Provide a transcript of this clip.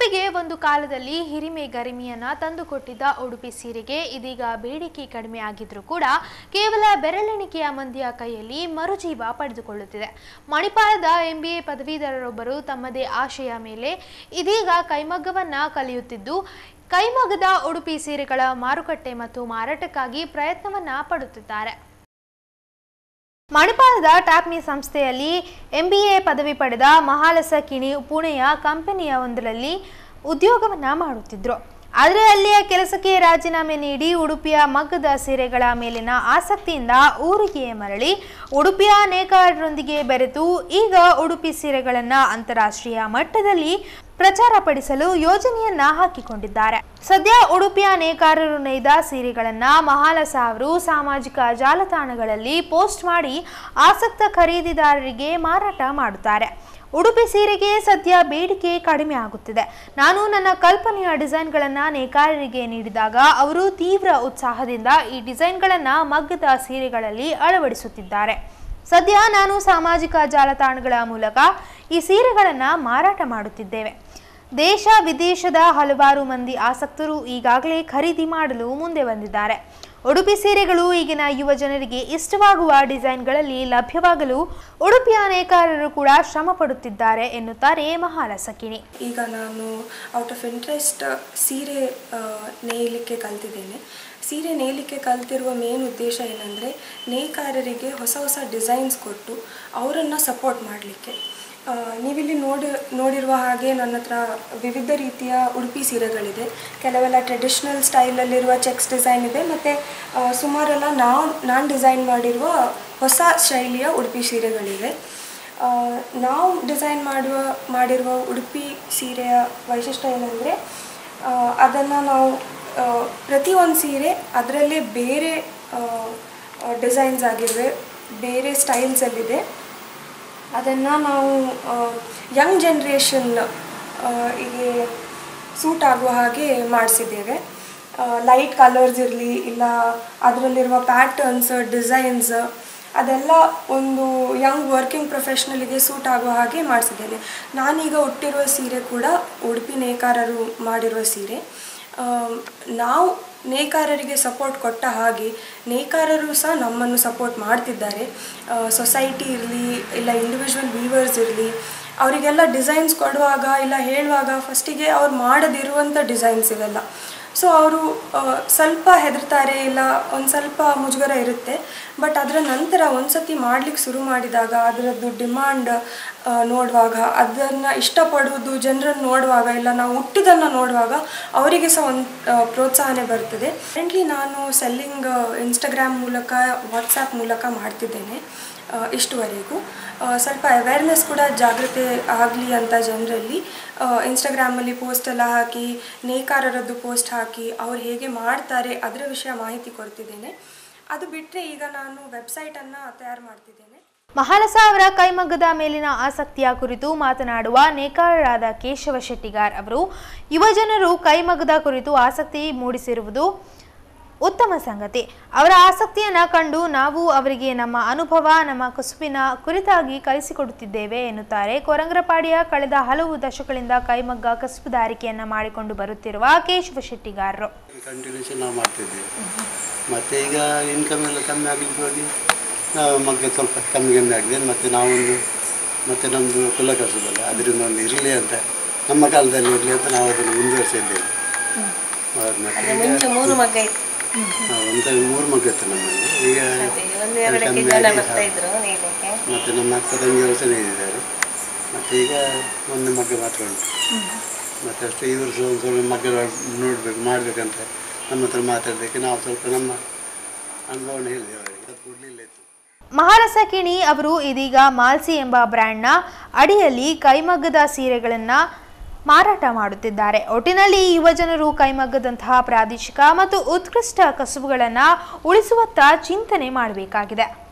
ಒಟ್ಟಿಗೆ ಒಂದು ಕಾಲದಲ್ಲಿ ಹಿರಿಮೆ ಗರಿಮೆಯನ್ನ ತಂದುಕೊಟ್ಟಿದ್ದ ಉಡುಪಿ ಸೀರೆಗೆ ಇದೀಗ ಬೇಡಿಕೆ ಕಡಿಮೆ ಆಗಿದ್ರೂ ಕೂಡ ಕೇವಲ ಬೆರಳೆಣಿಕೆಯ ಮಂದಿಯ ಕೈಯಲ್ಲಿ ಮರುಜೀವ ಪಡೆದುಕೊಳ್ಳುತ್ತಿದೆ ಮಣಿಪಾಲದ ಎಂಬಿಎ ಪದವೀಧರರೊಬ್ಬರು ತಮ್ಮದೇ ಆಶಯ ಮೇಲೆ ಇದೀಗ ಕೈಮಗ್ಗವನ್ನ ಕಲಿಯುತ್ತಿದ್ದು ಕೈಮಗ್ಗದ ಉಡುಪಿ ಸೀರೆಗಳ ಮಾರುಕಟ್ಟೆ ಮತ್ತು ಮಾರಾಟಕ್ಕಾಗಿ ಪ್ರಯತ್ನವನ್ನ ಪಡುತ್ತಿದ್ದಾರೆ ಮಣಿಪಾಲದ ಟ್ಯಾಪ್ಮಿ ಸಂಸ್ಥೆಯಲ್ಲಿ ಎಂಬಿಎ ಪದವಿ ಪಡೆದ ಮಹಾಲಸ ಕಿಣಿ ಪುಣೆಯ ಕಂಪನಿಯ ಒಂದರಲ್ಲಿ ಉದ್ಯೋಗವನ್ನ ಮಾಡುತ್ತಿದ್ರು ಆದರೆ ಅಲ್ಲಿಯ ಕೆಲಸಕ್ಕೆ ರಾಜೀನಾಮೆ ನೀಡಿ ಉಡುಪಿಯ ಮಗ್ಗದ ಸೀರೆಗಳ ಮೇಲಿನ ಆಸಕ್ತಿಯಿಂದ ಊರಿಗೆ ಮರಳಿ ಉಡುಪಿಯ ನೇಕಾರರೊಂದಿಗೆ ಬೆರೆತು ಈಗ ಉಡುಪಿ ಸೀರೆಗಳನ್ನು ಅಂತಾರಾಷ್ಟ್ರೀಯ ಮಟ್ಟದಲ್ಲಿ ಪ್ರಚಾರಪಡಿಸಲು ಯೋಜನೆಯನ್ನ ಹಾಕಿಕೊಂಡಿದ್ದಾರೆ ಸದ್ಯ ಉಡುಪಿಯ ನೇಕಾರರು ನೇಯ್ದ ಸೀರೆಗಳನ್ನ ಮಹಾಲಸ ಅವರು ಸಾಮಾಜಿಕ ಜಾಲತಾಣಗಳಲ್ಲಿ ಪೋಸ್ಟ್ ಮಾಡಿ ಆಸಕ್ತ ಖರೀದಿದಾರರಿಗೆ ಮಾರಾಟ ಮಾಡುತ್ತಾರೆ ಉಡುಪಿ ಸೀರೆಗೆ ಸದ್ಯ ಬೇಡಿಕೆ ಕಡಿಮೆ ಆಗುತ್ತಿದೆ ನಾನು ನನ್ನ ಕಲ್ಪನೆಯ ಡಿಸೈನ್ಗಳನ್ನು ನೇಕಾರರಿಗೆ ನೀಡಿದಾಗ ಅವರು ತೀವ್ರ ಉತ್ಸಾಹದಿಂದ ಈ ಡಿಸೈನ್ಗಳನ್ನು ಮಗ್ಗದ ಸೀರೆಗಳಲ್ಲಿ ಅಳವಡಿಸುತ್ತಿದ್ದಾರೆ ಸದ್ಯ ನಾನು ಸಾಮಾಜಿಕ ಜಾಲತಾಣಗಳ ಮೂಲಕ ಈ ಸೀರೆಗಳನ್ನು ಮಾರಾಟ ಮಾಡುತ್ತಿದ್ದೇವೆ ದೇಶ ವಿದೇಶದ ಹಲವಾರು ಮಂದಿ ಆಸಕ್ತರು ಈಗಾಗಲೇ ಖರೀದಿ ಮಾಡಲು ಮುಂದೆ ಬಂದಿದ್ದಾರೆ ಉಡುಪಿ ಸೀರೆಗಳು ಈಗಿನ ಯುವ ಜನರಿಗೆ ಇಷ್ಟವಾಗುವ ಡಿಸೈನ್ಗಳಲ್ಲಿ ಲಭ್ಯವಾಗಲು ಉಡುಪಿಯ ನೇಕಾರರು ಕೂಡ ಶ್ರಮ ಪಡುತ್ತಿದ್ದಾರೆ ಎನ್ನುತ್ತಾರೆ ಮಹಾಲಸಕಿಣಿ ಈಗ ನಾನು ಔಟ್ ಆಫ್ ಇಂಟ್ರೆಸ್ಟ್ ಸೀರೆ ಆ, ನೇಯಲಿಕ್ಕೆ ಕಲ್ತಿದ್ದೇನೆ ಸೀರೆ ನೇಯಲಿಕ್ಕೆ ಕಲ್ತಿರುವ ಮೇನ್ ಉದ್ದೇಶ ಏನಂದರೆ ನೇಕಾರರಿಗೆ ಹೊಸ ಹೊಸ ಡಿಸೈನ್ಸ್ ಕೊಟ್ಟು ಅವರನ್ನು ಸಪೋರ್ಟ್ ಮಾಡಲಿಕ್ಕೆ ನೀವಿಲ್ಲಿ ನೋಡಿ ನೋಡಿರುವ ಹಾಗೆ ನನ್ನ ಹತ್ರ ವಿವಿಧ ರೀತಿಯ ಉಡುಪಿ ಸೀರೆಗಳಿದೆ ಕೆಲವೆಲ್ಲ ಟ್ರೆಡಿಷ್ನಲ್ ಸ್ಟೈಲಲ್ಲಿರುವ ಚೆಕ್ಸ್ ಡಿಸೈನ್ ಇದೆ ಮತ್ತು ಸುಮಾರೆಲ್ಲ ನಾವು ನಾನು ಡಿಸೈನ್ ಮಾಡಿರುವ ಹೊಸ ಶೈಲಿಯ ಉಡುಪಿ ಸೀರೆಗಳಿವೆ ಆ, ನಾವು ಡಿಸೈನ್ ಮಾಡುವ ಮಾಡಿರುವ ಉಡುಪಿ ಸೀರೆಯ ವೈಶಿಷ್ಟ್ಯ ಏನಂದರೆ ಅದನ್ನು ನಾವು ಆ, ಪ್ರತಿಯೊಂದು ಸೀರೆ ಅದರಲ್ಲೇ ಬೇರೆ ಡಿಸೈನ್ಸ್ ಆಗಿರುವೆ ಬೇರೆ ಸ್ಟೈಲ್ಸಲ್ಲಿದೆ ಅದನ್ನು ನಾವು ಯಂಗ್ ಜನ್ರೇಷನ್ ಗೆ ಸೂಟ್ ಆಗುವ ಹಾಗೆ ಮಾಡಿಸಿದ್ದೇವೆ ಲೈಟ್ ಕಲರ್ಸ್ ಇರಲಿ ಇಲ್ಲ ಅದರಲ್ಲಿರುವ ಪ್ಯಾಟರ್ನ್ಸ್ ಡಿಸೈನ್ಸ್ ಅದೆಲ್ಲ ಒಂದು ಯಂಗ್ ವರ್ಕಿಂಗ್ ಪ್ರೊಫೆಷ್ನಲಿಗೆ ಸೂಟ್ ಆಗುವ ಹಾಗೆ ಮಾಡಿಸಿದ್ದೇನೆ ನಾನೀಗ ಉಟ್ಟಿರುವ ಸೀರೆ ಕೂಡ ಉಡುಪಿ ನೇಕಾರರು ಮಾಡಿರುವ ಸೀರೆ ಆಮ್, ನಾವು ನೇಕಾರರಿಗೆ ಸಪೋರ್ಟ್ ಕೊಟ್ಟ ಹಾಗೆ ನೇಕಾರರು ಸಹ ನಮ್ಮನ್ನು ಸಪೋರ್ಟ್ ಮಾಡ್ತಿದ್ದಾರೆ ಸೊಸೈಟಿ ಇರಲಿ ಇಲ್ಲ ಇಂಡಿವಿಜುವಲ್ ವೀವರ್ಸ್ ಇರಲಿ ಅವರಿಗೆಲ್ಲ ಡಿಸೈನ್ಸ್ ಕೊಡುವಾಗ ಇಲ್ಲ ಹೇಳುವಾಗ ಫಸ್ಟಿಗೆ ಅವ್ರು ಮಾಡದಿರುವಂಥ ಡಿಸೈನ್ಸ್ ಇವೆಲ್ಲ ಸೊ ಅವರು ಸ್ವಲ್ಪ ಹೆದರ್ತಾರೆ ಇಲ್ಲ ಒಂದು ಸ್ವಲ್ಪ ಮುಜುಗರ ಇರುತ್ತೆ ಬಟ್ ಅದರ ನಂತರ ಒಂದು ಸತಿ ಮಾಡ್ಲಿಕ್ಕೆ ಶುರು ಮಾಡಿದಾಗ ಅದರದ್ದು ಡಿಮಾಂಡ್ ನೋಡುವಾಗ ಅದನ್ನು ಇಷ್ಟಪಡುವುದು ಜನರನ್ನು ನೋಡುವಾಗ ಇಲ್ಲ ನಾವು ಹುಟ್ಟಿದನ್ನು ನೋಡುವಾಗ ಅವರಿಗೆ ಸಹ ಒಂದು ಪ್ರೋತ್ಸಾಹನೆ ಬರ್ತದೆ ಕರೆಂಟ್ಲಿ ನಾನು ಸೆಲ್ಲಿಂಗ್ ಇನ್ಸ್ಟಾಗ್ರಾಮ್ ಮೂಲಕ ವಾಟ್ಸಾಪ್ ಮೂಲಕ ಮಾಡ್ತಿದ್ದೇನೆ ಆ, ಇಷ್ಟುವರೆಗೂ ಆ, ಸ್ವಲ್ಪ ಅವೇರ್ನೆಸ್ ಕೂಡ ಜಾಗೃತಿ ಆಗಲಿ ಅಂತ ಜನರಲ್ಲಿ ಇನ್ಸ್ಟಾಗ್ರಾಮಲ್ಲಿ ಪೋಸ್ಟ್ ಎಲ್ಲ ಹಾಕಿ ನೇಕಾರರದ್ದು ಪೋಸ್ಟ್ ಹಾಕಿ ಅವ್ರು ಹೇಗೆ ಮಾಡ್ತಾರೆ ಅದರ ವಿಷಯ ಮಾಹಿತಿ ಕೊಡ್ತಿದ್ದೇನೆ ಅದು ಬಿಟ್ಟರೆ ಈಗ ನಾನು ವೆಬ್ಸೈಟನ್ನು ತಯಾರು ಮಾಡ್ತಿದ್ದೇನೆ ಮಹಾಲಸ ಅವರ ಕೈಮಗ್ಗದ ಮೇಲಿನ ಆಸಕ್ತಿಯ ಕುರಿತು ಮಾತನಾಡುವ ನೇಕಾರರಾದ ಕೇಶವ ಶೆಟ್ಟಿಗಾರ್ ಅವರು ಯುವಜನರು ಕೈಮಗ್ಗದ ಕುರಿತು ಆಸಕ್ತಿ ಮೂಡಿಸಿರುವುದು ಉತ್ತಮ ಸಂಗತಿ ಅವರ ಆಸಕ್ತಿಯನ್ನ ಕಂಡು ನಾವು ಅವರಿಗೆ ನಮ್ಮ ಅನುಭವ ನಮ್ಮ ಕಸುಬಿನ ಕುರಿತಾಗಿ ಕಲಿಸಿಕೊಡುತ್ತಿದ್ದೇವೆ ಎನ್ನುತ್ತಾರೆ ಕೊರಂಗ್ರಪಾಡಿಯ ಕಳೆದ ಹಲವು ದಶಕಗಳಿಂದ ಕೈಮಗ್ಗ ಕಸುಬುದಾರಿಕೆಯನ್ನ ಮಾಡಿಕೊಂಡು ಬರುತ್ತಿರುವ ಕೇಶವ ಶೆಟ್ಟಿಗಾರರು ಕಂಟಿನ್ಯೂಷನ್ ನಾವು ಮಾಡ್ತಿದ್ದೀವಿ ಮತ್ತು ಈಗ ಇನ್ಕಮ್ ಎಲ್ಲ ಕಮ್ಮಿ ಆಗಲಿಕ್ಕೆ ಹೋಗಿ ನಾವು ಮಗ್ಗೆ ಸ್ವಲ್ಪ ಕಮ್ಮಿ ಕಮ್ಮಿ ಆಗಿದೆ ಮತ್ತು ನಾವೊಂದು ಮತ್ತು ನಮ್ಮದು ಕುಲ ಕಸುಬಲ್ಲ ಅದರಿಂದ ಒಂದು ಇರಲಿ ಅಂತ ನಮ್ಮ ಕಾಲದಲ್ಲಿ ಇರಲಿ ಅಂತ ನಾವು ಅದನ್ನು ಮುಂದುವರಿಸಿದ್ದೇವೆ ಹೌದು, ಮತ್ತೆ ಈಗ ಮುಂಚೆ ಮೂರು ಮಗ್ಗ ಇತ್ತು ಹಾ, ಒಂದು ಮೂರು ಮಗ್ಗು ಇತ್ತು ನಮ್ಮಲ್ಲಿ ಈಗ ಒಂದು ಎರಡಕ್ಕೆ ಕಮ್ಮಿ ಜನ ಆಗಿ, ಬರ್ತಾ ಹಾ. ಇದ್ರು ನೇಯ್ಲಿಕ್ಕೆ ಮತ್ತು ನಮ್ಮ ಅಕ್ಕ ತಂಗಿಯವರು ಸಹ ಇದ್ದಾರೆ ಮತ್ತು ಈಗ ಒಂದು ಮಗ್ಗ ಮಾತ್ರ ಉಂಟು ಮತ್ತು ಅಷ್ಟೇ ಇವರು ಸಹ ಒಂದು ಸ್ವಲ್ಪ ಮಗ್ಗ ನೋಡಬೇಕು ಮಾಡಬೇಕಂತ ನಮ್ಮ ಹತ್ರ ಮಾತಾಡಲಿಕ್ಕೆ ನಾವು ಸ್ವಲ್ಪ ನಮ್ಮ ಅನುಭವನ ಹೇಳಿದ್ದೇವೆ ಅವರಿಗೆ ಅದು ಕೊಡಲಿಲ್ಲ ಇತ್ತು ಮಹಾರಸ ಕಿಣಿ ಅವರು ಇದೀಗ ಮಾಲ್ಸಿ ಎಂಬ ಬ್ರ್ಯಾಂಡ್ನ ಅಡಿಯಲ್ಲಿ ಕೈಮಗ್ಗದ ಸೀರೆಗಳನ್ನು ಮಾರಾಟ ಮಾಡುತ್ತಿದ್ದಾರೆ ಒಟ್ಟಿನಲ್ಲಿ ಯುವಜನರು ಕೈಮಗ್ಗದಂತಹ ಪ್ರಾದೇಶಿಕ ಮತ್ತು ಉತ್ಕೃಷ್ಟ ಕಸುಬುಗಳನ್ನು ಉಳಿಸುವತ್ತ ಚಿಂತನೆ ಮಾಡಬೇಕಾಗಿದೆ